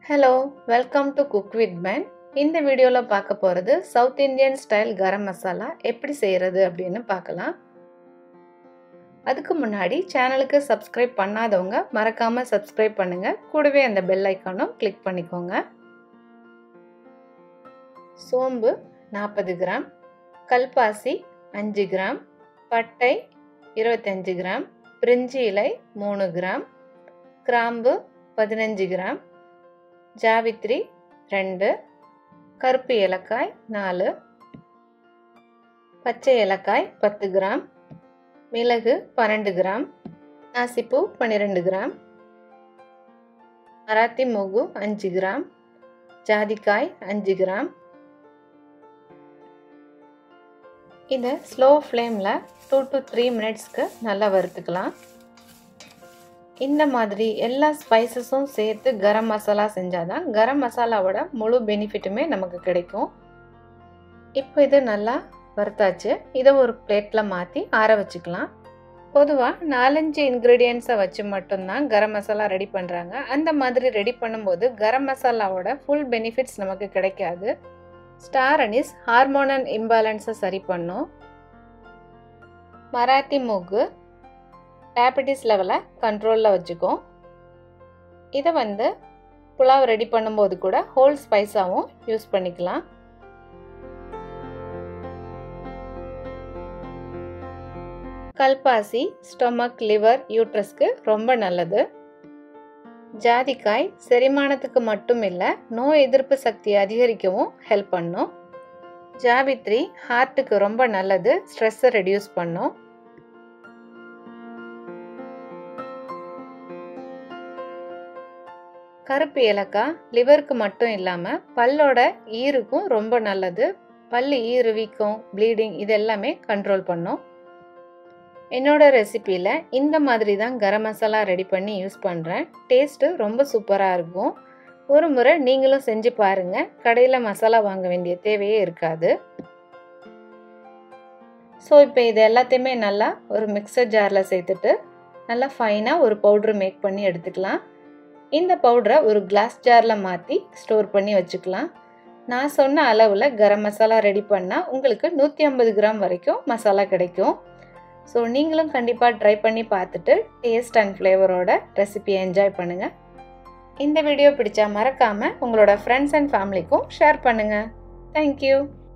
hello welcome to cook with man இந்த வீடியோவில் பார்க்க போகிறது South Indian style garam masala எப்படி செய்கிறது அப்படின்னு பார்க்கலாம் அதுக்கு முன்னாடி சேனலுக்கு சப்ஸ்கிரைப் பண்ணாதவங்க மறக்காமல் சப்ஸ்கிரைப் பண்ணுங்கள் கூடவே அந்த பெல் ஐக்கானும் கிளிக் பண்ணிக்கோங்க சோம்பு நாற்பது கிராம் கல்பாசி அஞ்சு கிராம் பட்டை இருபத்தஞ்சு கிராம் பிரிஞ்சி இலை மூணு கிராம் கிராம்பு பதினஞ்சு கிராம் ஜாவித்ரி ரெண்டு கருப்பு ஏலக்காய் நாலு பச்சை ஏலக்காய் பத்து கிராம் மிளகு பன்னெண்டு கிராம் நாசிப்பூ பன்னிரெண்டு கிராம் மராத்தி மொகு அஞ்சு கிராம் ஜாதிக்காய் அஞ்சு கிராம் இதை ஸ்லோ ஃப்ளேமில் டூ டு த்ரீ மினிட்ஸ்க்கு நல்லா வறுத்துக்கலாம் இந்த மாதிரி எல்லா ஸ்பைசஸும் சேர்த்து கரம் மசாலா செஞ்சால் தான் கரம் மசாலாவோட முழு பெனிஃபிட்டுமே நமக்கு கிடைக்கும் இப்போ இது நல்லா வறுத்தாச்சு இதை ஒரு பிளேட்டில் மாற்றி ஆற வச்சுக்கலாம் பொதுவாக நாலஞ்சு இன்க்ரீடியன்ஸை வச்சு மட்டும்தான் கரம் மசாலா ரெடி பண்ணுறாங்க அந்த மாதிரி ரெடி பண்ணும்போது கரம் மசாலாவோட ஃபுல் பெனிஃபிட்ஸ் நமக்கு கிடைக்காது ஸ்டார் அனிஸ் ஹார்மோனல் இம்பேலன்ஸை சரி பண்ணும் மராத்தி மூக்கு டயபெட்டிஸ் லெவலை கண்ட்ரோலில் வச்சுக்கும் இதை வந்து புலாவ் ரெடி பண்ணும்போது கூட ஹோல் ஸ்பைஸாகவும் யூஸ் பண்ணிக்கலாம் கல்பாசி ஸ்டொமக் லிவர் யூட்ரஸ்க்கு ரொம்ப நல்லது ஜாதிக்காய் செரிமானத்துக்கு மட்டும் இல்லை நோய் எதிர்ப்பு சக்தி அதிகரிக்கவும் ஹெல்ப் பண்ணும் ஜாவித்ரி ஹார்ட்டுக்கு ரொம்ப நல்லது ஸ்ட்ரெஸ்ஸை ரெடியூஸ் பண்ணும் கருப்பு ஏலக்காய் லிவருக்கு மட்டும் இல்லாமல் பல்லோட ஈருக்கும் ரொம்ப நல்லது பல் ஈரு வீக்கம் ப்ளீடிங் இது எல்லாமே கண்ட்ரோல் பண்ணும் என்னோட ரெசிப்பியில் இந்த மாதிரி தான் கரம் மசாலா ரெடி பண்ணி யூஸ் பண்ணுறேன் டேஸ்ட்டு ரொம்ப சூப்பராக இருக்கும் ஒரு முறை நீங்களும் செஞ்சு பாருங்கள் கடையில் மசாலா வாங்க வேண்டிய தேவையே இருக்காது ஸோ இப்போ இது எல்லாத்தையுமே நல்லா ஒரு மிக்சர் ஜாரில் சேர்த்துட்டு நல்லா ஃபைனாக ஒரு பவுட்ரு மேக் பண்ணி எடுத்துக்கலாம் இந்த பவுடரை ஒரு கிளாஸ் ஜாரில் மாற்றி ஸ்டோர் பண்ணி வச்சுக்கலாம் நான் சொன்ன அளவில் கரம் மசாலா ரெடி பண்ணால் உங்களுக்கு நூற்றி ஐம்பது கிராம் வரைக்கும் மசாலா கிடைக்கும் ஸோ நீங்களும் கண்டிப்பாக ட்ரை பண்ணி பார்த்துட்டு டேஸ்ட் அண்ட் ஃப்ளேவரோட ரெசிபியை என்ஜாய் பண்ணுங்கள் இந்த வீடியோ பிடிச்சா மறக்காமல் உங்களோட ஃப்ரெண்ட்ஸ் அண்ட் ஃபேமிலிக்கும் ஷேர் பண்ணுங்கள் தேங்க்யூ